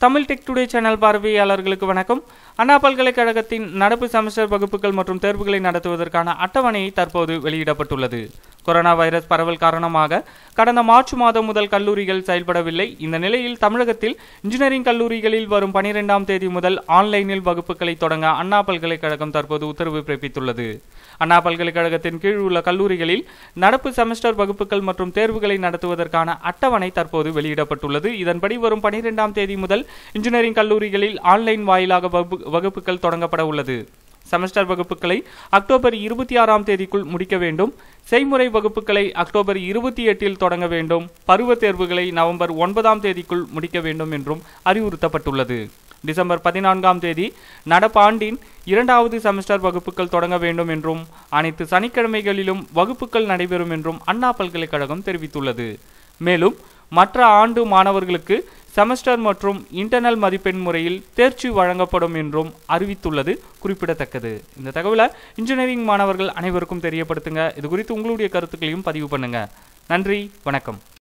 Tamil tech today channel பார்வையாளர்களுக்கு வணக்கம் அண்ணா பல்கலைக்கழகத்தின் நடப்பு செமஸ்டர் வகுப்புகள் மற்றும் தேர்வுகளை நடத்துவதற்கான அட்டவணை தற்போது வெளியிடப்பட்டுள்ளது கொரோனா வைரஸ் பரவல் காரணமாக கடந்த மார்ச் மாதம் முதல் கல்லூரிகள் செயல்படவில்லை இந்த நிலையில் தமிழகத்தில் இன்ஜினியரிங் கல்லூரிகளில் வரும் பனிரெண்டாம் தேதி முதல் ஆன்லைனில் வகுப்புகளை தொடங்க அண்ணா பல்கலைக்கழகம் தற்போது உத்தரவு பிறப்பித்துள்ளது அண்ணா பல்கலைக்கழகத்தின் கீழ் உள்ள கல்லூரிகளில் நடப்பு செமஸ்டர் வகுப்புகள் மற்றும் தேர்வுகளை நடத்துவதற்கான அட்டவணை தற்போது வெளியிடப்பட்டுள்ளது இதன்படி வரும் பனிரெண்டாம் தேதி முதல் இன்ஜினியரிங் கல்லூரிகளில் ஆன்லைன் வாயிலாக வகுப்பு- வகுப்புகள் தொடங்கப்பட உள்ளது செமஸ்டர் வகுப்புகளை அக்டோபர் இருபத்தி ஆறாம் தேதிக்குள் முடிக்க வேண்டும் செய்முறை வகுப்புகளை அக்டோபர் இருபத்தி எட்டில் தொடங்க வேண்டும் பருவத் தேர்வுகளை நவம்பர் ஒன்பதாம் தேதிக்குள் முடிக்க வேண்டும் என்றும் அறிவுறுத்தப்பட்டுள்ளது டிசம்பர் பதினான்காம் தேதி நடப்பாண்டின் இரண்டாவது செமஸ்டர் வகுப்புகள் தொடங்க வேண்டும் என்றும் அனைத்து சனிக்கிழமைகளிலும் வகுப்புகள் நடைபெறும் என்றும் அண்ணா பல்கலைக்கழகம் தெரிவித்துள்ளது மேலும் மற்ற ஆண்டு மாணவர்களுக்கு செமஸ்டர் மற்றும் இன்டர்னல் மதிப்பெண் முறையில் தேர்ச்சி வழங்கப்படும் என்றும் அறிவித்துள்ளது குறிப்பிடத்தக்கது இந்த தகவலை இன்ஜினியரிங் மாணவர்கள் அனைவருக்கும் தெரியப்படுத்துங்க இது குறித்து உங்களுடைய கருத்துக்களையும் பதிவு பண்ணுங்க நன்றி வணக்கம்